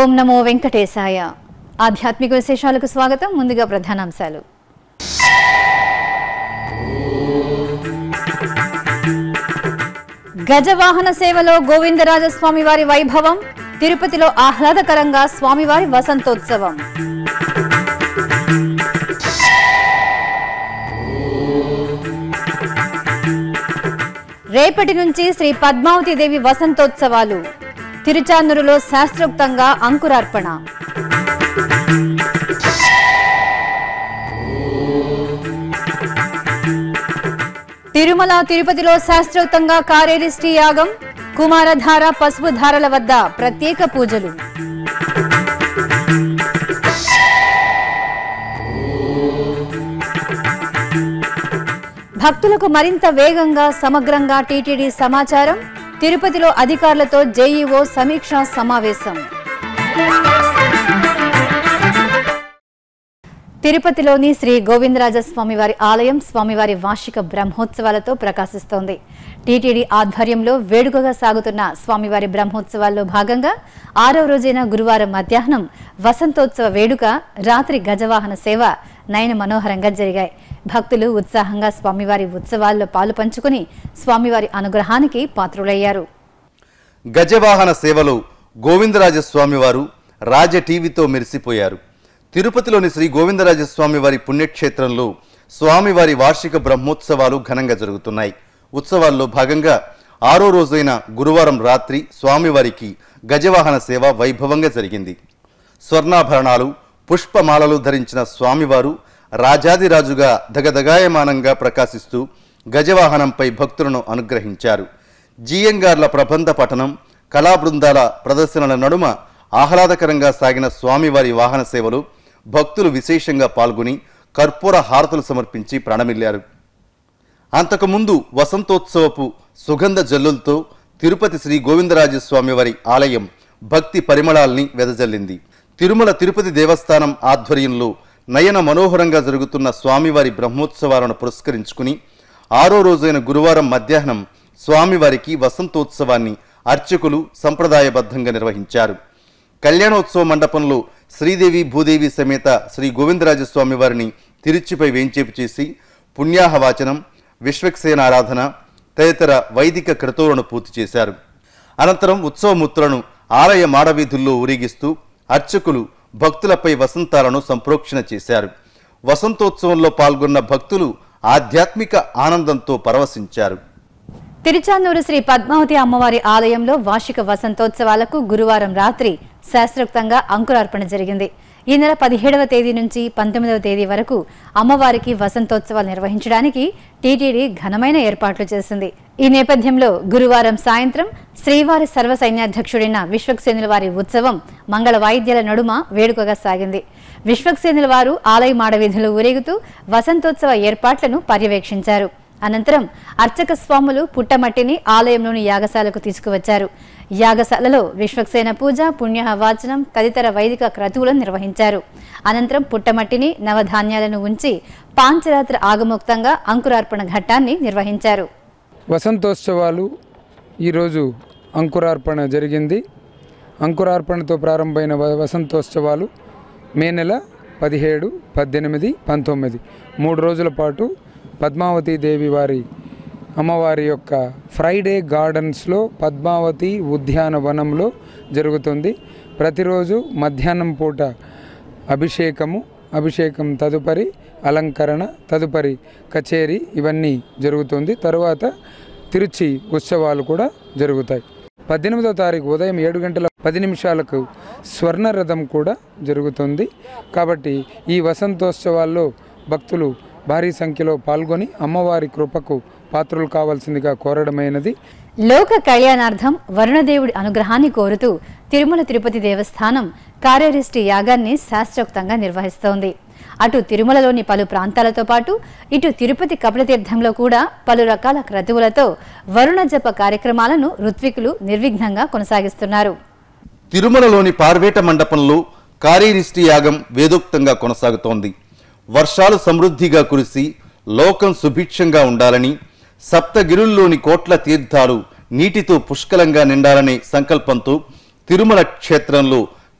ఓం నమో వెంకటేశాయ ఆధ్యాత్మిక విశేషాలకు స్వాగతం ముందుగా ప్రధానాంశాలు గజవాహన సేవలో గోవిందరాజస్వామి వారి వైభవం తిరుపతిలో ఆహ్లాదకరంగా స్వామివారి వసంతోత్సవం రేపటి నుంచి శ్రీ పద్మావతి దేవి వసంతోత్సవాలు తిరుచానూరులో శాస్త్రోక్తంగా అంకురార్పణ తిరుమల తిరుపతిలో శాస్త్రోక్తంగా కారేరిష్టి యాగం కుమారధార పసుపు ధారల వద్ద ప్రత్యేక పూజలు భక్తులకు మరింత వేగంగా సమగ్రంగా టీటీడీ సమాచారం తిరుపతిలో అధికారులతో జేఈఓ సమీక్షా సమావేశం తిరుపతిలోని శ్రీ గోవిందరాజ స్వామివారి ఆలయం స్వామివారి వార్షిక బ్రహ్మోత్సవాలతో ప్రకాశిస్తోంది టీటీడీ ఆధ్వర్యంలో వేడుకగా సాగుతున్న స్వామివారి బ్రహ్మోత్సవాల్లో భాగంగా ఆరవ రోజైన గురువారం మధ్యాహ్నం వసంతోత్సవ వేడుక రాత్రి గజవాహన సేవ నయన మనోహరంగా జరిగాయి భక్తులు ఉత్సాహంగా స్వామివారి ఉత్సవాల్లో పాలు పంచుకుని స్వామివారి అనుగ్రహానికి పాత్రులయ్యారు గజవాహన సేవలో గోవిందరాజస్వామి వారు రాజ టీవీతో మెరిసిపోయారు తిరుపతిలోని శ్రీ గోవిందరాజస్వామి వారి పుణ్యక్షేత్రంలో స్వామివారి వార్షిక బ్రహ్మోత్సవాలు ఘనంగా జరుగుతున్నాయి ఉత్సవాల్లో భాగంగా ఆరో రోజైన గురువారం రాత్రి స్వామివారికి గజవాహన సేవ వైభవంగా జరిగింది స్వర్ణాభరణాలు పుష్పమాలలు ధరించిన స్వామివారు రాజాదిరాజుగా దగదగాయమానంగా ప్రకాశిస్తూ గజవాహనంపై భక్తులను అనుగ్రహించారు జీయంగార్ల ప్రబంధ పఠనం కళా బృందాల ప్రదర్శనల నడుమ ఆహ్లాదకరంగా సాగిన స్వామివారి వాహన సేవలు భక్తులు విశేషంగా పాల్గొని కర్పూర హారతులు సమర్పించి ప్రాణమిల్లారు అంతకుముందు వసంతోత్సవపు సుగంధ జల్లులతో తిరుపతి శ్రీ గోవిందరాజస్వామి వారి ఆలయం భక్తి పరిమళాల్ని వెదజల్లింది తిరుమల తిరుపతి దేవస్థానం ఆధ్వర్యంలో నయన మనోహరంగా జరుగుతున్న స్వామివారి బ్రహ్మోత్సవాలను పురస్కరించుకుని ఆరో రోజైన గురువారం మధ్యాహ్నం స్వామివారికి వసంతోత్సవాన్ని అర్చకులు సంప్రదాయబద్ధంగా నిర్వహించారు కళ్యాణోత్సవ మండపంలో శ్రీదేవి భూదేవి సమేత శ్రీ గోవిందరాజస్వామి వారిని తిరుచిపై వేంచేపు చేసి పుణ్యాహవాచనం విశ్వక్సేన ఆరాధన తదితర వైదిక క్రతువులను పూర్తి చేశారు అనంతరం ఉత్సవమూర్తులను ఆలయ మాడవీధుల్లో ఊరేగిస్తూ అర్చకులు భక్తులపై వసంతాలను సంప్రోక్షణ చేశారు వసంతోత్సవంలో పాల్గొన్న భక్తులు ఆధ్యాత్మిక ఆనందంతో పరవశించారు తిరుచానూరు శ్రీ పద్మావతి అమ్మవారి ఆలయంలో వార్షిక వసంతోత్సవాలకు గురువారం రాత్రి శాస్త్రోక్తంగా అంకురార్పణ జరిగింది ఈ నెల పదిహేడవ తేదీ నుంచి పంతొమ్మిదవ తేదీ వరకు అమ్మవారికి వసంతోత్సవాలు నిర్వహించడానికి టీటీడీ ఘనమైన ఏర్పాట్లు చేసింది ఈ నేపథ్యంలో గురువారం సాయంత్రం శ్రీవారి సర్వ సైన్యాధ్యక్షుడైన విశ్వక్సేనుల వారి ఉత్సవం మంగళ వాయిద్యాల నడుమ వేడుకగా సాగింది విశ్వక్సేనుల వారు ఆలయ మాడవీధులు ఊరేగుతూ వసంతోత్సవ ఏర్పాట్లను పర్యవేక్షించారు అనంతరం అర్చక స్వాములు పుట్టమట్టిని ఆలయంలోని యాగశాలకు తీసుకువచ్చారు యాగశాలలో విశ్వక్సేన పూజ పుణ్యవాచనం తదితర వైదిక క్రతువులను నిర్వహించారు అనంతరం పుట్టమట్టిని నవధాన్యాలను ఉంచి పాంచరాత్ర ఆగమోక్తంగా అంకురార్పణ ఘట్టాన్ని నిర్వహించారు వసంతోత్సవాలు ఈరోజు అంకురార్పణ జరిగింది అంకురార్పణతో ప్రారంభమైన వ- వసంతోత్సవాలు మే నెల పదిహేడు పద్దెనిమిది పంతొమ్మిది మూడు రోజుల పాటు పద్మావతి దేవి వారి అమ్మవారి యొక్క ఫ్రైడే గార్డెన్స్లో పద్మావతి ఉద్యానవనంలో జరుగుతుంది ప్రతిరోజు మధ్యాహ్నం పూట అభిషేకము అభిషేకం తదుపరి అలంకరణ తదుపరి కచేరీ ఇవన్నీ జరుగుతుంది తరువాత తిరుచి ఉత్సవాలు కూడా జరుగుతాయి పద్దెనిమిదో తారీఖు ఉదయం ఏడు గంటల పది నిమిషాలకు స్వర్ణ రథం కూడా జరుగుతుంది కాబట్టి ఈ వసంతోత్సవాల్లో భక్తులు భారీ సంఖ్యలో పాల్గొని అమ్మవారి కృపకు పాత్రలు కావాల్సిందిగా కోరడమైనది లోక కళ్యాణార్థం వరుణదేవుడి అనుగ్రహాన్ని కోరుతూ తిరుమల తిరుపతి దేవస్థానం కార్యరిష్టి యాగాన్ని శాస్త్రోక్తంగా నిర్వహిస్తోంది అటు తిరుమలలోని పలు ప్రాంతాలతో పాటు ఇటు తిరుపతి కపిలతీర్థంలో కూడా పలు రకాల క్రతువులతో వరుణ జప కార్యక్రమాలను ఋత్వికులు నిర్విఘ్నంగా కొనసాగిస్తున్నారు తిరుమలలోని పార్వేట మండపంలో కారీరిష్టి యాగం వేదోక్తంగా కొనసాగుతోంది వర్షాలు సమృద్ధిగా కురిసి లోకం సుభిక్షంగా ఉండాలని సప్తగిరుల్లోని కోట్ల తీర్థాలు నీటితో పుష్కలంగా నిండాలనే సంకల్పంతో తిరుమల క్షేత్రంలో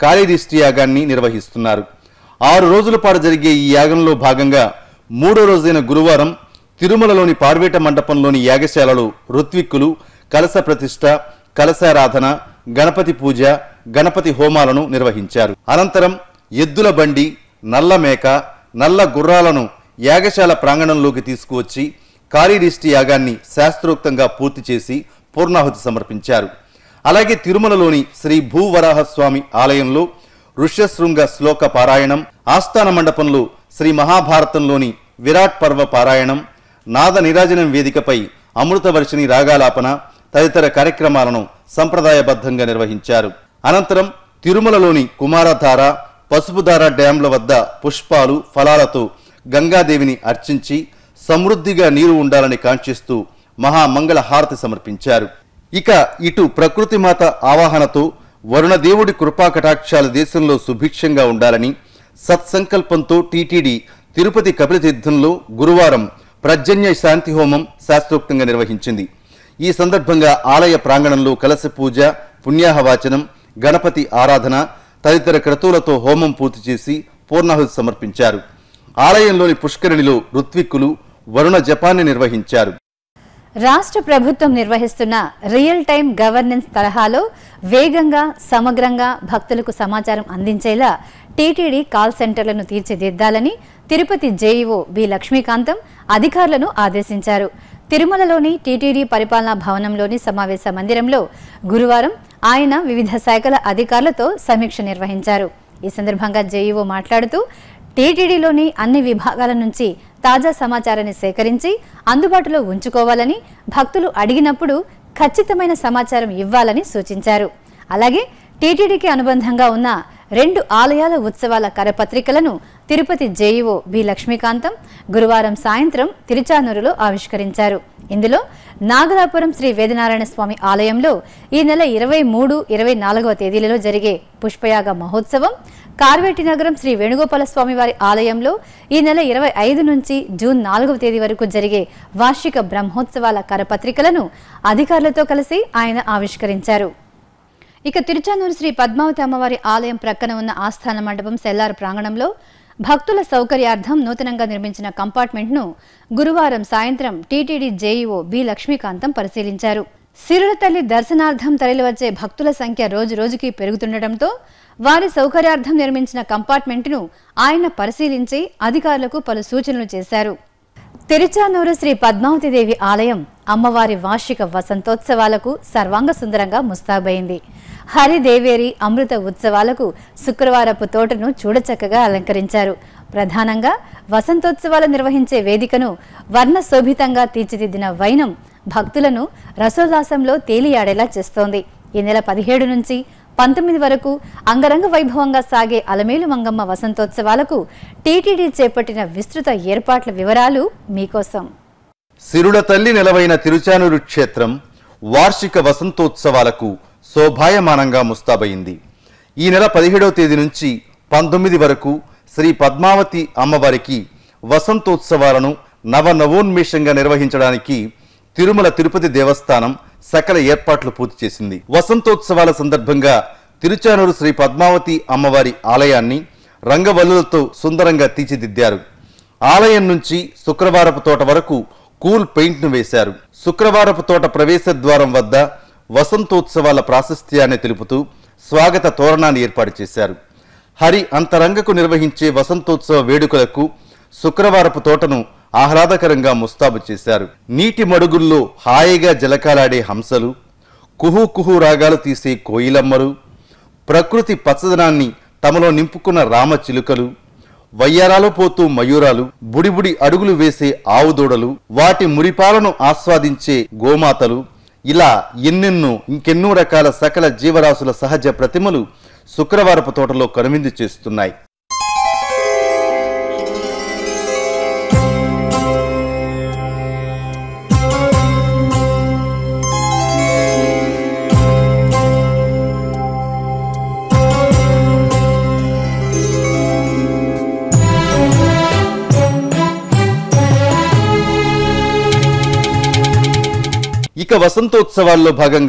కాళీరిష్టి యాగాన్ని నిర్వహిస్తున్నారు ఆరు రోజుల పాటు జరిగే ఈ యాగంలో భాగంగా మూడో రోజైన గురువారం తిరుమలలోని పార్వేట మండపంలోని యాగశాలలో ఋత్విక్కులు కలశ ప్రతిష్ట కలశారాధన గణపతి పూజ గణపతి హోమాలను నిర్వహించారు అనంతరం ఎద్దుల బండి నల్ల మేక నల్ల గుర్రాలను యాగశాల ప్రాంగణంలోకి తీసుకువచ్చి కాళీరిష్టి యాగాన్ని శాస్త్రోక్తంగా పూర్తి చేసి పూర్ణాహుతి సమర్పించారు అలాగే తిరుమలలోని శ్రీ భూవరాహస్వామి ఆలయంలో ఋష్యశృంగ శ్లోక పారాయణం ఆస్థాన మండపంలో శ్రీ మహాభారతంలోని విరాట్ పర్వ పారాయణం నాద నిరాజనం వేదికపై అమృతవర్షిణి రాగాలాపన తదితర కార్యక్రమాలను సంప్రదాయబద్ధంగా నిర్వహించారు అనంతరం తిరుమలలోని కుమారధార పసుపుధార డ్యాంల వద్ద పుష్పాలు ఫలాలతో గంగాదేవిని అర్చించి సమృద్ధిగా నీరు ఉండాలని కాంక్షిస్తూ మహామంగళ హారతి సమర్పించారు ఇక ఇటు ప్రకృతి మాత ఆవాహనతో వరుణదేవుడి కృపా కటాక్షాలు దేశంలో సుభిక్షంగా ఉండాలని సత్సంకల్పంతో టీటీడీ తిరుపతి కపిలతీర్థంలో గురువారం ప్రజన్య శాంతి హోమం శాస్త్రోక్తంగా నిర్వహించింది ఈ సందర్భంగా ఆలయ ప్రాంగణంలో కలశ పూజ పుణ్యాహవాచనం గణపతి ఆరాధన తదితర క్రతువులతో హోమం పూర్తి చేసి పూర్ణాహుతి సమర్పించారు ఆలయంలోని పుష్కరిణిలో ఋత్విక్కులు వరుణ జపాన్ని నిర్వహించారు రాష్ట్ర ప్రభుత్వం నిర్వహిస్తున్న రియల్ టైం గవర్నెన్స్ తరహాలో వేగంగా సమగ్రంగా భక్తులకు సమాచారం అందించేలా టీటీడీ కాల్ సెంటర్లను తీర్చిదిద్దాలని తిరుపతి జేఈఓ బి లక్ష్మీకాంతం అధికారులను ఆదేశించారు తిరుమలలోని టీటీడీ పరిపాలనా భవనంలోని సమావేశ మందిరంలో గురువారం ఆయన వివిధ శాఖల అధికారులతో సమీక్ష నిర్వహించారు ఈ సందర్భంగా జేఈఓ మాట్లాడుతూ టీటీడీలోని అన్ని విభాగాల నుంచి తాజా సమాచారాన్ని సేకరించి అందుబాటులో ఉంచుకోవాలని భక్తులు అడిగినప్పుడు ఖచ్చితమైన సమాచారం ఇవ్వాలని సూచించారు అలాగే టీటీడీకి అనుబంధంగా ఉన్న రెండు ఆలయాల ఉత్సవాల కరపత్రికలను తిరుపతి జేఈఓ బి లక్ష్మీకాంతం గురువారం సాయంత్రం తిరుచానూరులో ఆవిష్కరించారు ఇందులో నాగలాపురం శ్రీ వేదనారాయణ స్వామి ఆలయంలో ఈ నెల ఇరవై మూడు ఇరవై నాలుగవ తేదీలలో జరిగే పుష్పయాగ మహోత్సవం కార్వేటి నగరం శ్రీ వేణుగోపాల స్వామి వారి ఆలయంలో ఈ నెల ఇరవై ఐదు నుంచి జూన్ నాలుగవ తేదీ వరకు జరిగే వార్షిక బ్రహ్మోత్సవాల కరపత్రికలను అధికారులతో కలిసి ఆయన ఆవిష్కరించారు ఇక తిరుచానూరు శ్రీ పద్మావతి అమ్మవారి ఆలయం ప్రక్కన ఉన్న ఆస్థాన మండపం సెల్లార్ ప్రాంగణంలో భక్తుల సౌకర్యార్థం నూతనంగా నిర్మించిన కంపార్ట్మెంట్ను గురువారం సాయంత్రం టీటీడీ జేఈఓ బి లక్ష్మీకాంతం పరిశీలించారు సిరుల తల్లి దర్శనార్థం తరలివచ్చే భక్తుల సంఖ్య రోజు రోజుకి పెరుగుతుండటంతో వారి సౌకర్యార్థం నిర్మించిన కంపార్ట్మెంట్ను ఆయన పరిశీలించి అధికారులకు పలు సూచనలు చేశారు తిరుచానూరు శ్రీ పద్మావతిదేవి ఆలయం అమ్మవారి వార్షిక వసంతోత్సవాలకు సర్వాంగ సుందరంగా ముస్తాబైంది హరిదేవేరి అమృత ఉత్సవాలకు శుక్రవారపు తోటను చూడచక్కగా అలంకరించారు ప్రధానంగా వసంతోత్సవాలు నిర్వహించే వేదికను వర్ణ శోభితంగా తీర్చిదిద్దిన వైనం భక్తులను రసోల్లాసంలో తేలియాడేలా చేస్తోంది ఈ నెల పదిహేడు నుంచి పంతొమ్మిది వరకు అంగరంగ వైభవంగా సాగే అలమేలు మంగమ్మ వసంతోత్సవాలకు టీటీడీ చేపట్టిన విస్తృత ఏర్పాట్ల వివరాలు మీకోసం సిరుల తల్లి నెలవైన తిరుచానూరు క్షేత్రం వార్షిక వసంతోత్సవాలకు శోభాయమానంగా ముస్తాబయింది ఈ నెల పదిహేడవ తేదీ నుంచి పంతొమ్మిది వరకు శ్రీ పద్మావతి అమ్మవారికి వసంతోత్సవాలను నవనవోన్మేషంగా నిర్వహించడానికి తిరుమల తిరుపతి దేవస్థానం సకల ఏర్పాట్లు పూర్తి చేసింది వసంతోత్సవాల సందర్భంగా తిరుచానూరు శ్రీ పద్మావతి అమ్మవారి ఆలయాన్ని రంగవల్లులతో సుందరంగా తీర్చిదిద్దారు ఆలయం నుంచి శుక్రవారపు తోట వరకు కూల్ పెయింట్ను వేశారు శుక్రవారపు తోట ప్రవేశ ద్వారం వద్ద వసంతోత్సవాల ప్రాశస్త్యాన్ని తెలుపుతూ స్వాగత తోరణాన్ని ఏర్పాటు చేశారు హరి అంతరంగకు నిర్వహించే వసంతోత్సవ వేడుకలకు శుక్రవారపు తోటను ఆహ్లాదకరంగా ముస్తాబు చేశారు నీటి మడుగుల్లో హాయిగా జలకాలాడే హంసలు కుహు కుహు రాగాలు తీసే కోయిలమ్మలు ప్రకృతి పచ్చదనాన్ని తమలో నింపుకున్న రామచిలుకలు వయ్యారాలు పోతూ మయూరాలు బుడిబుడి అడుగులు వేసే ఆవుదూడలు వాటి మురిపాలను ఆస్వాదించే గోమాతలు ఇలా ఎన్నెన్నో ఇంకెన్నో రకాల సకల జీవరాశుల సహజ ప్రతిమలు శుక్రవారపు తోటలో కనువిందు చేస్తున్నాయి ఇక వసంతోత్సవాల్లో భాగంగా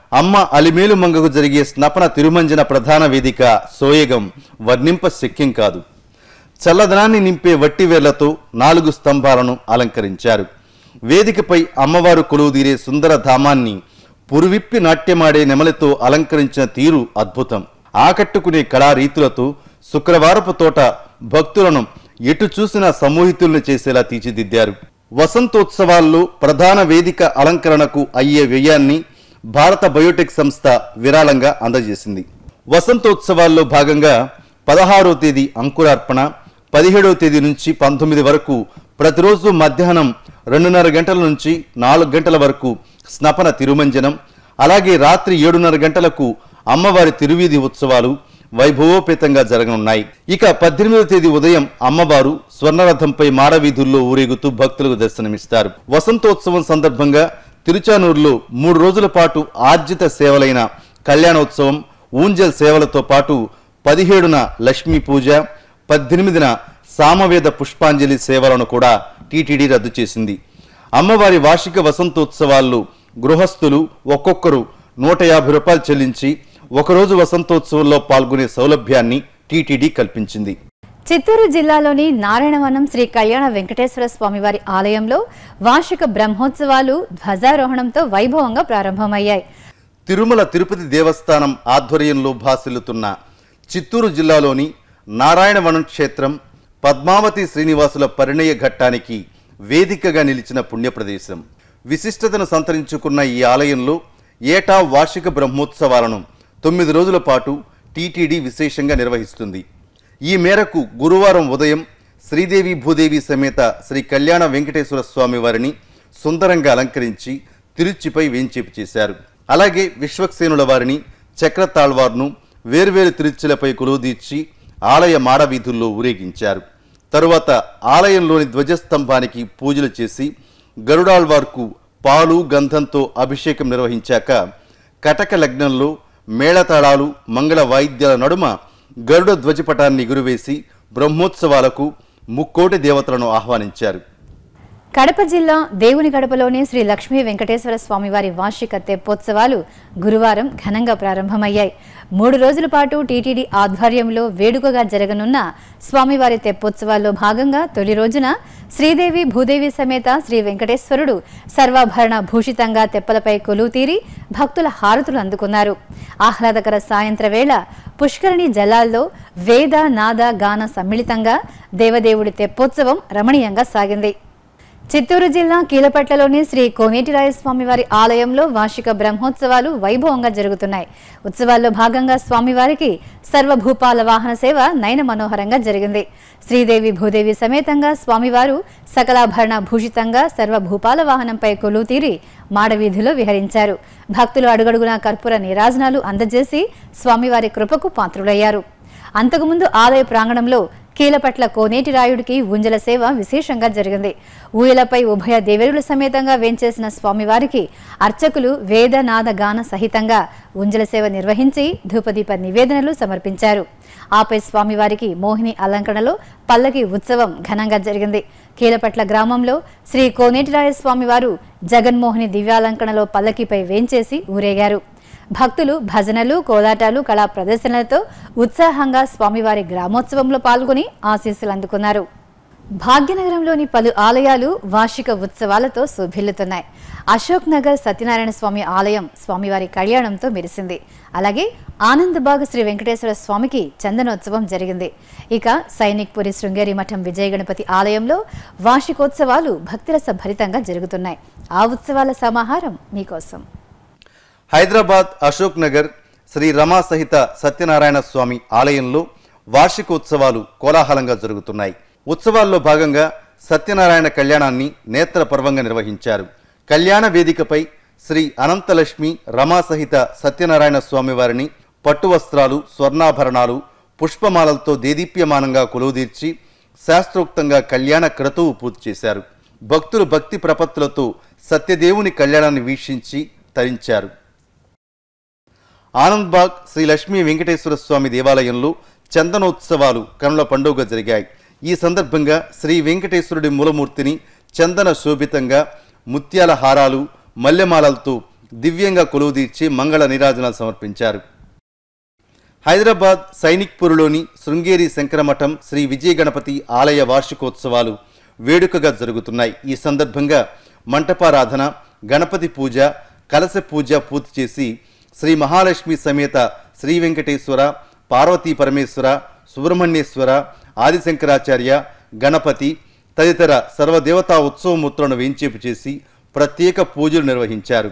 అమ్మ అలిమేలు మంగకు జరిగే స్నపన తిరుమంజన ప్రధాన వేదిక సోయగం వర్ణింప శక్యం కాదు చల్లదనాన్ని నింపే వట్టివేర్లతో నాలుగు స్తంభాలను అలంకరించారు వేదికపై అమ్మవారు కొలువుదీరే సుందర ధామాన్ని పురువిప్పి నాట్యమాడే నెమలితో అలంకరించిన తీరు అద్భుతం ఆకట్టుకునే కళారీతులతో శుక్రవారపు తోట భక్తులను ఎటు చూసినా సమూహితుల్ని చేసేలా తీర్చిదిద్దారు వసంతోత్సవాల్లో ప్రధాన వేదిక అలంకరణకు అయ్యే వ్యయాన్ని భారత బయోటెక్ సంస్థ విరాళంగా అందజేసింది వసంతోత్సవాల్లో భాగంగా పదహారో తేదీ అంకురార్పణ పదిహేడవ తేదీ నుంచి పంతొమ్మిది వరకు ప్రతిరోజు మధ్యాహ్నం రెండున్నర గంటల నుంచి నాలుగు గంటల వరకు స్నపన తిరుమంజనం అలాగే రాత్రి ఏడున్నర గంటలకు అమ్మవారి తిరువీధి ఉత్సవాలు వైభవోపేతంగా జరగనున్నాయి ఇక పద్దెనిమిదవ తేదీ ఉదయం అమ్మవారు స్వర్ణరథంపై మాడవీధుల్లో ఊరేగుతూ భక్తులకు దర్శనమిస్తారు వసంతోత్సవం సందర్భంగా తిరుచానూరులో మూడు రోజుల పాటు ఆర్జిత సేవలైన కళ్యాణోత్సవం ఊంజల్ సేవలతో పాటు పదిహేడున లక్ష్మీ పూజ పద్దెనిమిదిన సామవేద పుష్పాంజలి సేవలను కూడా టీటీడీ రద్దు చేసింది అమ్మవారి వార్షిక వసంతోత్సవాల్లో గృహస్థులు ఒక్కొక్కరు నూట యాభై రూపాయలు చెల్లించి ఒకరోజు వసంతోత్సవంలో పాల్గొనే సౌలభ్యాన్ని టీటీడీ కల్పించింది చిత్తూరు జిల్లాలోని నారాయణవనం శ్రీ కళ్యాణ వెంకటేశ్వర స్వామివారి ఆలయంలో వార్షిక బ్రహ్మోత్సవాలు ధ్వజారోహణంతో వైభవంగా ప్రారంభమయ్యాయి తిరుమల తిరుపతి దేవస్థానం ఆధ్వర్యంలో భాసిల్లుతున్న చిత్తూరు జిల్లాలోని నారాయణవనం క్షేత్రం పద్మావతి శ్రీనివాసుల పరిణయ ఘట్టానికి వేదికగా నిలిచిన పుణ్యప్రదేశం విశిష్టతను సంతరించుకున్న ఈ ఆలయంలో ఏటా వార్షిక బ్రహ్మోత్సవాలను తొమ్మిది రోజుల పాటు టీటీడీ విశేషంగా నిర్వహిస్తుంది ఈ మేరకు గురువారం ఉదయం శ్రీదేవి భూదేవి సమేత శ్రీ కళ్యాణ వెంకటేశ్వర స్వామి వారిని సుందరంగా అలంకరించి తిరుచిపై వేంచేపు చేశారు అలాగే విశ్వక్సేనుల వారిని చక్రతాళ్వార్ను వేర్వేరు తిరుచులపై కొలువుదీర్చి ఆలయ మాడవీధుల్లో ఊరేగించారు తరువాత ఆలయంలోని ధ్వజస్తంభానికి పూజలు చేసి గరుడాళ్వార్కు పాలు గంధంతో అభిషేకం నిర్వహించాక కటక లగ్నంలో మేళతాళాలు మంగళ వాయిద్యాల నడుమ గరుడ ధ్వజపటాన్ని ఎగురువేసి బ్రహ్మోత్సవాలకు ముక్కోటి దేవతలను ఆహ్వానించారు కడప జిల్లా దేవుని గడపలోని శ్రీ లక్ష్మీ వెంకటేశ్వర స్వామివారి వార్షిక తెప్పోత్సవాలు గురువారం ఘనంగా ప్రారంభమయ్యాయి మూడు రోజుల పాటు టీటీడీ ఆధ్వర్యంలో వేడుకగా జరగనున్న స్వామివారి తెప్పోత్సవాల్లో భాగంగా తొలి రోజున శ్రీదేవి భూదేవి సమేత శ్రీ వెంకటేశ్వరుడు సర్వాభరణ భూషితంగా తెప్పలపై కొలువు తీరి భక్తుల హారతులు అందుకున్నారు ఆహ్లాదకర సాయంత్ర వేళ పుష్కరిణి జలాల్లో వేద నాద గాన సమ్మిళితంగా దేవదేవుడి తెప్పోత్సవం రమణీయంగా సాగింది చిత్తూరు జిల్లా కీలపట్లలోని శ్రీ కోనేటిరాయ స్వామివారి ఆలయంలో వార్షిక బ్రహ్మోత్సవాలు వైభవంగా జరుగుతున్నాయి ఉత్సవాల్లో భాగంగా స్వామివారికి సర్వభూపాల వాహన సేవ నయన మనోహరంగా జరిగింది శ్రీదేవి భూదేవి సమేతంగా స్వామివారు సకలాభరణ భూషితంగా సర్వభూపాల వాహనంపై కొలువు తీరి మాడవీధిలో విహరించారు భక్తులు అడుగడుగునా కర్పూర నీరాజనాలు అందజేసి స్వామివారి కృపకు పాత్రులయ్యారు అంతకుముందు ఆలయ ప్రాంగణంలో కీలపట్ల కోనేటి రాయుడికి ఉంజల సేవ విశేషంగా జరిగింది ఊయలపై ఉభయ దేవేరుల సమేతంగా వేంచేసిన స్వామివారికి అర్చకులు వేదనాద గాన సహితంగా ఉంజల సేవ నిర్వహించి ధూపదీప నివేదనలు సమర్పించారు ఆపై స్వామివారికి మోహిని అలంకరణలో పల్లకి ఉత్సవం ఘనంగా జరిగింది కీలపట్ల గ్రామంలో శ్రీ కోనేటిరాయ స్వామివారు జగన్మోహిని దివ్యాలంకరణలో పల్లకిపై వేంచేసి ఊరేగారు భక్తులు భజనలు కోలాటాలు కళా ప్రదర్శనలతో ఉత్సాహంగా స్వామివారి గ్రామోత్సవంలో పాల్గొని ఆశీస్సులు అందుకున్నారు భాగ్యనగరంలోని పలు ఆలయాలు వార్షిక ఉత్సవాలతో శోభిల్లుతున్నాయి అశోక్ నగర్ సత్యనారాయణ స్వామి ఆలయం స్వామివారి కళ్యాణంతో మెరిసింది అలాగే ఆనందబాగ్ శ్రీ వెంకటేశ్వర స్వామికి చందనోత్సవం జరిగింది ఇక సైనిక్పురి శృంగేరి మఠం విజయ గణపతి ఆలయంలో వార్షికోత్సవాలు భక్తిరస భరితంగా జరుగుతున్నాయి ఆ ఉత్సవాల సమాహారం మీకోసం హైదరాబాద్ అశోక్ నగర్ శ్రీ రమా సహిత సత్యనారాయణ స్వామి ఆలయంలో వార్షికోత్సవాలు కోలాహలంగా జరుగుతున్నాయి ఉత్సవాల్లో భాగంగా సత్యనారాయణ కళ్యాణాన్ని నేత్ర పర్వంగా నిర్వహించారు కళ్యాణ వేదికపై శ్రీ అనంతలక్ష్మి రమా సహిత సత్యనారాయణ స్వామి వారిని పట్టు వస్త్రాలు స్వర్ణాభరణాలు పుష్పమాలలతో దేదీప్యమానంగా కొలువుదీర్చి శాస్త్రోక్తంగా కళ్యాణ క్రతువు పూర్తి చేశారు భక్తులు భక్తి ప్రపత్తులతో సత్యదేవుని కళ్యాణాన్ని వీక్షించి తరించారు ఆనంద్బాగ్ శ్రీ లక్ష్మీ వెంకటేశ్వర స్వామి దేవాలయంలో చందనోత్సవాలు కనుల పండుగ జరిగాయి ఈ సందర్భంగా శ్రీ వెంకటేశ్వరుడి మూలమూర్తిని చందన శోభితంగా ముత్యాల హారాలు మల్లెమాలలతో దివ్యంగా కొలువుదీర్చి మంగళ నీరాజనాలు సమర్పించారు హైదరాబాద్ సైనిక్పూర్లోని శృంగేరి శంకరమఠం శ్రీ విజయ గణపతి ఆలయ వార్షికోత్సవాలు వేడుకగా జరుగుతున్నాయి ఈ సందర్భంగా మంటపారాధన గణపతి పూజ కలశ పూజ పూర్తి చేసి శ్రీ మహాలక్ష్మి సమేత శ్రీ వెంకటేశ్వర పార్వతీ పరమేశ్వర సుబ్రహ్మణ్యేశ్వర ఆదిశంకరాచార్య గణపతి తదితర సర్వదేవతా ఉత్సవమూర్తులను వేంచేపు చేసి ప్రత్యేక పూజలు నిర్వహించారు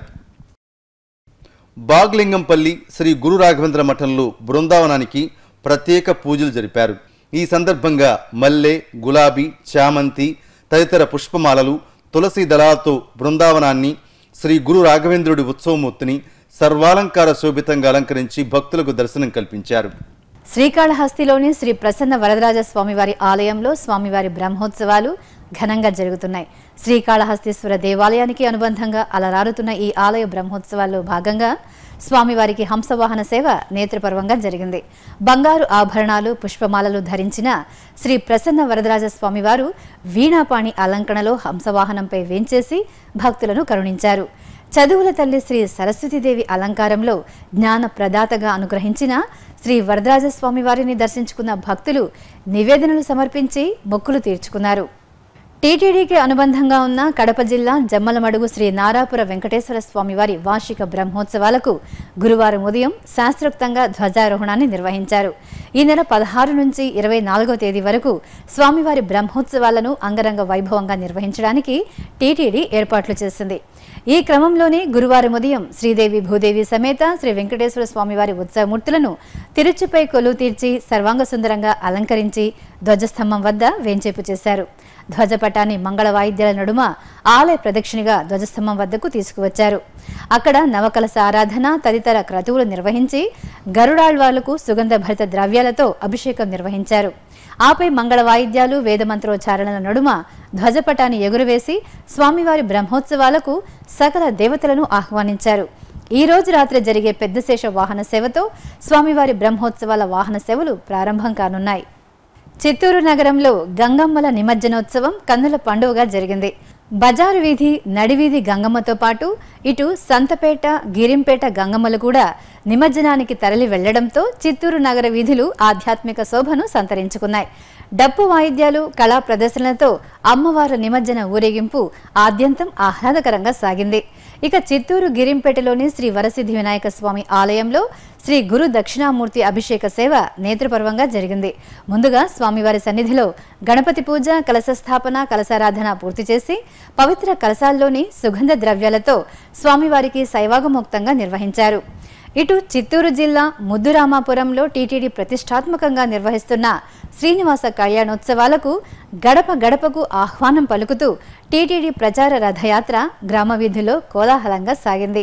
బాగ్లింగంపల్లి శ్రీ గురు రాఘవేంద్ర మఠంలో బృందావనానికి ప్రత్యేక పూజలు జరిపారు ఈ సందర్భంగా మల్లె గులాబీ చామంతి తదితర పుష్పమాలలు తులసి దళాలతో బృందావనాన్ని శ్రీ గురు రాఘవేంద్రుడి ఉత్సవమూర్తిని సర్వాలంకార శోభితంగా అలంకరించి భక్తులకు దర్శనం కల్పించారు శ్రీకాళహస్తిలోని శ్రీ ప్రసన్న వరదరాజ స్వామివారి ఆలయంలో స్వామివారి బ్రహ్మోత్సవాలు ఘనంగా జరుగుతున్నాయి శ్రీకాళహస్తీశ్వర దేవాలయానికి అనుబంధంగా అలరారుతున్న ఈ ఆలయ బ్రహ్మోత్సవాల్లో భాగంగా స్వామివారికి హంసవాహన సేవ నేత్రపర్వంగా జరిగింది బంగారు ఆభరణాలు పుష్పమాలలు ధరించిన శ్రీ ప్రసన్న వరదరాజ స్వామివారు వీణాపాణి అలంకరణలో హంసవాహనంపై వేంచేసి భక్తులను కరుణించారు చదువుల తల్లి శ్రీ సరస్వతీదేవి అలంకారంలో జ్ఞాన ప్రదాతగా అనుగ్రహించిన శ్రీ వరదరాజస్వామి వారిని దర్శించుకున్న భక్తులు నివేదనలు సమర్పించి మొక్కులు తీర్చుకున్నారు టీటీడీకి అనుబంధంగా ఉన్న కడప జిల్లా జమ్మలమడుగు శ్రీ నారాపుర వెంకటేశ్వర స్వామివారి వార్షిక బ్రహ్మోత్సవాలకు గురువారం ఉదయం శాస్త్రోక్తంగా ధ్వజారోహణాన్ని నిర్వహించారు ఈ నెల పదహారు నుంచి ఇరవై నాలుగో తేదీ వరకు స్వామివారి బ్రహ్మోత్సవాలను అంగరంగ వైభవంగా నిర్వహించడానికి టీటీడీ ఏర్పాట్లు చేసింది ఈ క్రమంలోనే గురువారం ఉదయం శ్రీదేవి భూదేవి సమేత శ్రీ వెంకటేశ్వర స్వామివారి ఉత్సవమూర్తులను తిరుచుపై కొలువు తీర్చి సర్వాంగ సుందరంగా అలంకరించి ధ్వజస్తంభం వద్ద వేంచేపు చేశారు ధ్వజపటాన్ని మంగళ వాయిద్యాల నడుమ ఆలయ ప్రదక్షిణగా ధ్వజస్తంభం వద్దకు తీసుకువచ్చారు అక్కడ నవకలస ఆరాధన తదితర క్రతువులు నిర్వహించి గరుడాళ్వార్లకు సుగంధ భరిత ద్రవ్యాలతో అభిషేకం నిర్వహించారు ఆపై మంగళ వాయిద్యాలు వేదమంత్రోచ్చారణల నడుమ ధ్వజపటాన్ని ఎగురవేసి స్వామివారి బ్రహ్మోత్సవాలకు సకల దేవతలను ఆహ్వానించారు ఈ రోజు రాత్రి జరిగే పెద్దశేష వాహన సేవతో స్వామివారి బ్రహ్మోత్సవాల వాహన సేవలు ప్రారంభం కానున్నాయి చిత్తూరు నగరంలో గంగమ్మల నిమజ్జనోత్సవం కన్నుల పండుగగా జరిగింది బజారు వీధి నడివీధి గంగమ్మతో పాటు ఇటు సంతపేట గిరింపేట గంగమ్మలు కూడా నిమజ్జనానికి తరలి వెళ్లడంతో చిత్తూరు నగర వీధులు ఆధ్యాత్మిక శోభను సంతరించుకున్నాయి డప్పు వాయిద్యాలు కళా ప్రదర్శనలతో అమ్మవారి నిమజ్జన ఊరేగింపు ఆద్యంతం ఆహ్లాదకరంగా సాగింది ఇక చిత్తూరు గిరింపేటలోని శ్రీ వరసిద్ధి వినాయక స్వామి ఆలయంలో శ్రీ గురు దక్షిణామూర్తి అభిషేక సేవ నేత్రపర్వంగా జరిగింది ముందుగా స్వామివారి సన్నిధిలో గణపతి పూజ కలశ స్థాపన కలశారాధన పూర్తి చేసి పవిత్ర కలశాల్లోని సుగంధ ద్రవ్యాలతో స్వామివారికి శైవాగమోక్తంగా నిర్వహించారు ఇటు చిత్తూరు జిల్లా ముద్దురామాపురంలో టీటీడీ ప్రతిష్టాత్మకంగా నిర్వహిస్తున్న శ్రీనివాస కళ్యాణోత్సవాలకు గడప గడపకు ఆహ్వానం పలుకుతూ టీటీడీ ప్రచార రథయాత్ర గ్రామ వీధుల్లో కోలాహలంగా సాగింది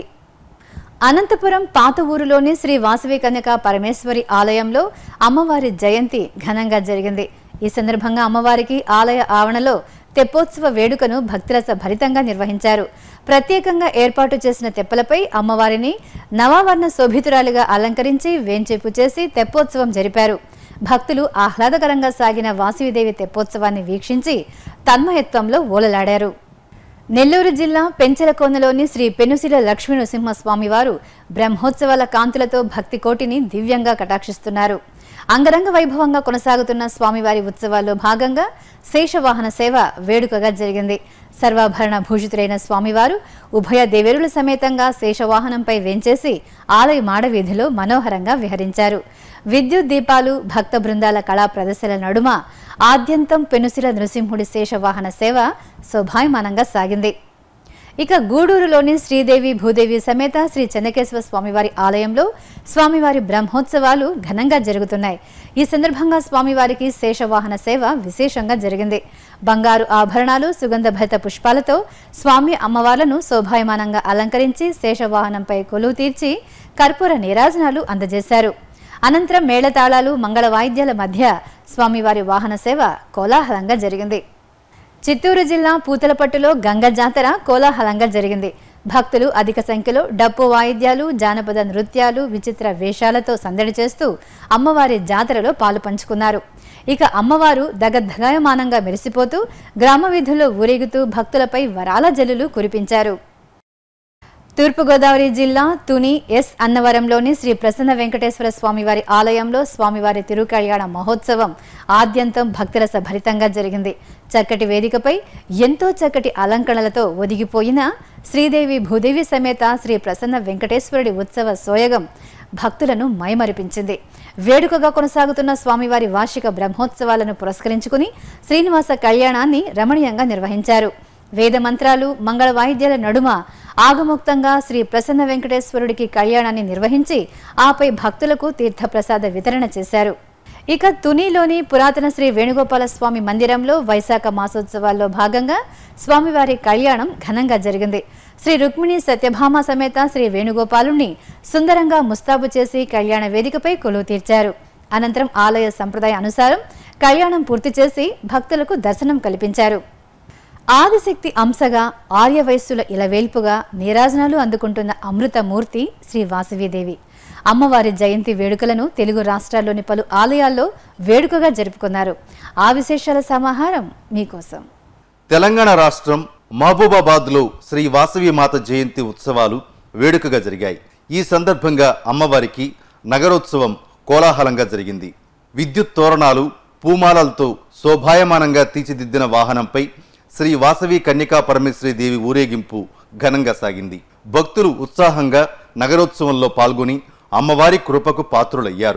అనంతపురం పాత ఊరులోని శ్రీ వాసవి కన్యక పరమేశ్వరి ఆలయంలో అమ్మవారి జయంతి ఘనంగా జరిగింది ఈ సందర్భంగా అమ్మవారికి ఆలయ ఆవరణలో తెప్పోత్సవ వేడుకను భక్తిరస భరితంగా నిర్వహించారు ప్రత్యేకంగా ఏర్పాటు చేసిన తెప్పలపై అమ్మవారిని నవావర్ణ శోభితురాలుగా అలంకరించి వేంచేపు చేసి తెప్పోత్సవం జరిపారు భక్తులు ఆహ్లాదకరంగా సాగిన వాసవిదేవి తెప్పోత్సవాన్ని వీక్షించి తన్మయత్వంలో ఓలలాడారు నెల్లూరు జిల్లా పెంచలకోనలోని శ్రీ పెనుసిల లక్ష్మీ నృసింహస్వామి వారు బ్రహ్మోత్సవాల కాంతులతో భక్తి కోటిని దివ్యంగా కటాక్షిస్తున్నారు అంగరంగ వైభవంగా కొనసాగుతున్న స్వామివారి ఉత్సవాల్లో భాగంగా శేషవాహన సేవ వేడుకగా జరిగింది సర్వాభరణ భూషితులైన స్వామివారు ఉభయ దేవేరుల సమేతంగా శేషవాహనంపై వెంచేసి ఆలయ మాడవీధిలో మనోహరంగా విహరించారు విద్యుత్ దీపాలు భక్త బృందాల కళా ప్రదర్శనల నడుమ ఆద్యంతం పెనుసిల నృసింహుడి శేషవాహన సేవ శోభాయమానంగా సాగింది ఇక గూడూరులోని శ్రీదేవి భూదేవి సమేత శ్రీ చెన్నకేశ్వర స్వామివారి ఆలయంలో స్వామివారి బ్రహ్మోత్సవాలు ఘనంగా జరుగుతున్నాయి ఈ సందర్భంగా స్వామివారికి శేషవాహన సేవ విశేషంగా జరిగింది బంగారు ఆభరణాలు సుగంధభరిత పుష్పాలతో స్వామి అమ్మవార్లను శోభాయమానంగా అలంకరించి శేషవాహనంపై కొలువు తీర్చి కర్పూర నీరాజనాలు అందజేశారు అనంతరం మేళతాళాలు మంగళ వాయిద్యాల మధ్య స్వామివారి వాహన సేవ కోలాహలంగా జరిగింది చిత్తూరు జిల్లా పూతలపట్టులో గంగ జాతర కోలాహలంగా జరిగింది భక్తులు అధిక సంఖ్యలో డప్పు వాయిద్యాలు జానపద నృత్యాలు విచిత్ర వేషాలతో సందడి చేస్తూ అమ్మవారి జాతరలో పాలు పంచుకున్నారు ఇక అమ్మవారు దగద్ధగాయమానంగా మెరిసిపోతూ గ్రామ వీధుల్లో ఊరేగుతూ భక్తులపై వరాల జల్లులు కురిపించారు తూర్పుగోదావరి జిల్లా తుని ఎస్ అన్నవరంలోని శ్రీ ప్రసన్న వెంకటేశ్వర స్వామివారి ఆలయంలో స్వామివారి తిరుకళ్యాణ మహోత్సవం ఆద్యంతం భక్తురస భరితంగా జరిగింది చక్కటి వేదికపై ఎంతో చక్కటి అలంకరణలతో ఒదిగిపోయిన శ్రీదేవి భూదేవి సమేత శ్రీ ప్రసన్న వెంకటేశ్వరుడి ఉత్సవ సోయగం భక్తులను మైమరిపించింది వేడుకగా కొనసాగుతున్న స్వామివారి వార్షిక బ్రహ్మోత్సవాలను పురస్కరించుకుని శ్రీనివాస కళ్యాణాన్ని రమణీయంగా నిర్వహించారు వేద మంత్రాలు మంగళ వాయిద్యాల నడుమ ఆగముక్తంగా శ్రీ ప్రసన్న వెంకటేశ్వరుడికి కళ్యాణాన్ని నిర్వహించి ఆపై భక్తులకు తీర్థప్రసాద వితరణ చేశారు ఇక తునిలోని పురాతన శ్రీ వేణుగోపాల స్వామి మందిరంలో వైశాఖ మాసోత్సవాల్లో భాగంగా స్వామివారి కళ్యాణం ఘనంగా జరిగింది శ్రీ రుక్మిణి సత్యభామ సమేత శ్రీ వేణుగోపాలుణ్ణి సుందరంగా ముస్తాబు చేసి కళ్యాణ వేదికపై కొలువు తీర్చారు అనంతరం ఆలయ సంప్రదాయ అనుసారం కళ్యాణం పూర్తి చేసి భక్తులకు దర్శనం కల్పించారు ఆదిశక్తి అంశగా ఆర్యవయస్సుల ఇలవేల్పుగా నీరాజనాలు అందుకుంటున్న అమృతమూర్తి శ్రీ వాసవీదేవి అమ్మవారి జయంతి వేడుకలను తెలుగు రాష్ట్రాల్లోని పలు ఆలయాల్లో వేడుకగా జరుపుకున్నారు ఆ విశేషాల సమాహారం మీకోసం తెలంగాణ రాష్ట్రం మహబూబాబాద్లో శ్రీ వాసవి మాత జయంతి ఉత్సవాలు వేడుకగా జరిగాయి ఈ సందర్భంగా అమ్మవారికి నగరోత్సవం కోలాహలంగా జరిగింది విద్యుత్ తోరణాలు పూమాలలతో శోభాయమానంగా తీర్చిదిద్దిన వాహనంపై శ్రీ వాసవి కన్యకా పరమేశ్వరి దేవి ఊరేగింపు ఘనంగా సాగింది భక్తులు ఉత్సాహంగా నగరోత్సవంలో పాల్గొని అమ్మవారి కృపకు పాత్రులయ్యారు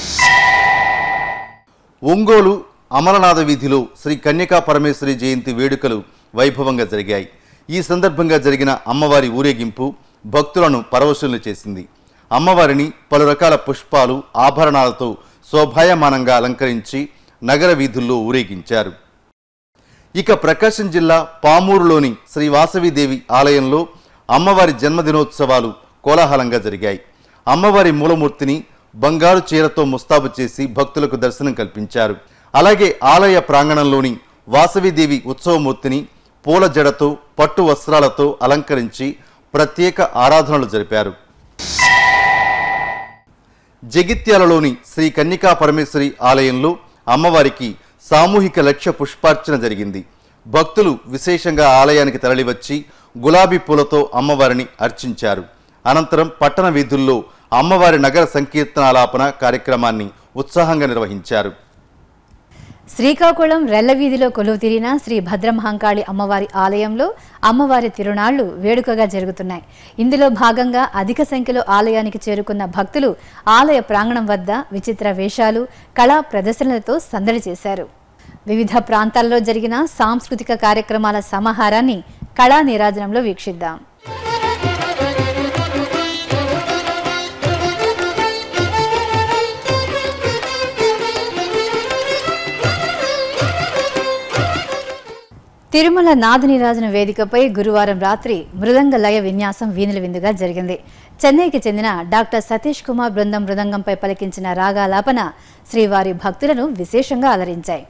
ఒంగోలు అమరనాథ వీధిలో శ్రీ కన్యకా పరమేశ్వరి జయంతి వేడుకలు వైభవంగా జరిగాయి ఈ సందర్భంగా జరిగిన అమ్మవారి ఊరేగింపు భక్తులను పరవశులు చేసింది అమ్మవారిని పలు రకాల పుష్పాలు ఆభరణాలతో శోభాయమానంగా అలంకరించి నగర వీధుల్లో ఊరేగించారు ఇక ప్రకాశం జిల్లా పామూరులోని శ్రీ వాసవిదేవి ఆలయంలో అమ్మవారి జన్మదినోత్సవాలు కోలాహలంగా జరిగాయి అమ్మవారి మూలమూర్తిని బంగారు చీరతో ముస్తాబు చేసి భక్తులకు దర్శనం కల్పించారు అలాగే ఆలయ ప్రాంగణంలోని వాసవిదేవి ఉత్సవమూర్తిని పూల జడతో పట్టు వస్త్రాలతో అలంకరించి ప్రత్యేక ఆరాధనలు జరిపారు జగిత్యాలలోని శ్రీ కన్నికా పరమేశ్వరి ఆలయంలో అమ్మవారికి సామూహిక లక్ష్య పుష్పార్చన జరిగింది భక్తులు విశేషంగా ఆలయానికి తరలివచ్చి గులాబీ పూలతో అమ్మవారిని అర్చించారు అనంతరం పట్టణ వీధుల్లో అమ్మవారి నగర సంకీర్తనాలాపన కార్యక్రమాన్ని ఉత్సాహంగా నిర్వహించారు శ్రీకాకుళం రెల్లవీధిలో కొలువు తీరిన శ్రీ భద్రమహంకాళి అమ్మవారి ఆలయంలో అమ్మవారి తిరునాళ్లు వేడుకగా జరుగుతున్నాయి ఇందులో భాగంగా అధిక సంఖ్యలో ఆలయానికి చేరుకున్న భక్తులు ఆలయ ప్రాంగణం వద్ద విచిత్ర వేషాలు కళా ప్రదర్శనలతో సందడి చేశారు వివిధ ప్రాంతాల్లో జరిగిన సాంస్కృతిక కార్యక్రమాల సమాహారాన్ని కళా నీరాజనంలో వీక్షిద్దాం తిరుమల నాదనీరాజన వేదికపై గురువారం రాత్రి మృదంగ లయ విన్యాసం వీణుల విందుగా జరిగింది చెన్నైకి చెందిన డాక్టర్ సతీష్ కుమార్ బృందం మృదంగంపై పలికించిన రాగాలాపన శ్రీవారి భక్తులను విశేషంగా అలరించాయి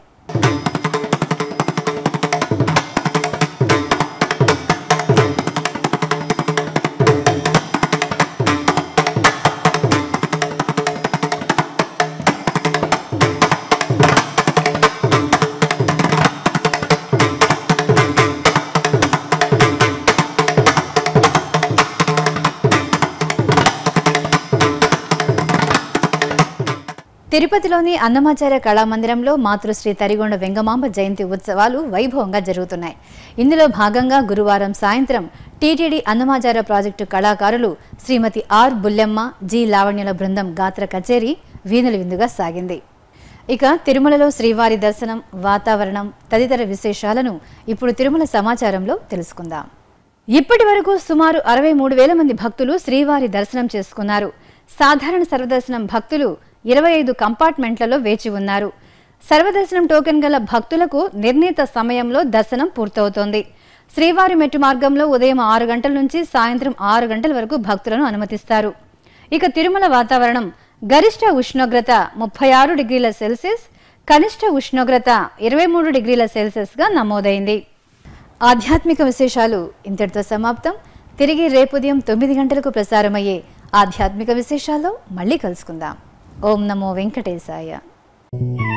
తిరుపతిలోని అన్నమాచార్య కళామందిరంలో మాతృశ్రీ తరిగొండ వెంగమాంబ జయంతి ఉత్సవాలు వైభవంగా జరుగుతున్నాయి ఇందులో భాగంగా గురువారం సాయంత్రం టీటీడీ అన్నమాచార్య ప్రాజెక్టు కళాకారులు శ్రీమతి ఆర్ బుల్లెమ్మ జి లావణ్యుల బృందం గాత్ర కచేరీ వీణుల విందుగా సాగింది ఇక తిరుమలలో శ్రీవారి దర్శనం వాతావరణం తదితర విశేషాలను ఇప్పుడు తిరుమల సమాచారంలో తెలుసుకుందాం ఇప్పటి వరకు సుమారు అరవై మూడు వేల మంది భక్తులు శ్రీవారి దర్శనం చేసుకున్నారు సాధారణ సర్వదర్శనం భక్తులు ఇరవై ఐదు కంపార్ట్మెంట్లలో వేచి ఉన్నారు సర్వదర్శనం టోకెన్ గల భక్తులకు నిర్ణీత సమయంలో దర్శనం పూర్తవుతోంది శ్రీవారి మెట్టు మార్గంలో ఉదయం ఆరు గంటల నుంచి సాయంత్రం ఆరు గంటల వరకు భక్తులను అనుమతిస్తారు ఇక తిరుమల వాతావరణం గరిష్ట ఉష్ణోగ్రత ముప్పై ఆరు డిగ్రీల సెల్సియస్ కనిష్ట ఉష్ణోగ్రత ఇరవై మూడు డిగ్రీల సెల్సియస్గా నమోదైంది ఆధ్యాత్మిక విశేషాలు ఇంతటితో సమాప్తం తిరిగి రేపు ఉదయం తొమ్మిది గంటలకు ప్రసారమయ్యే ఆధ్యాత్మిక విశేషాల్లో మళ్ళీ కలుసుకుందాం ఓం నమో వెంకటేశాయ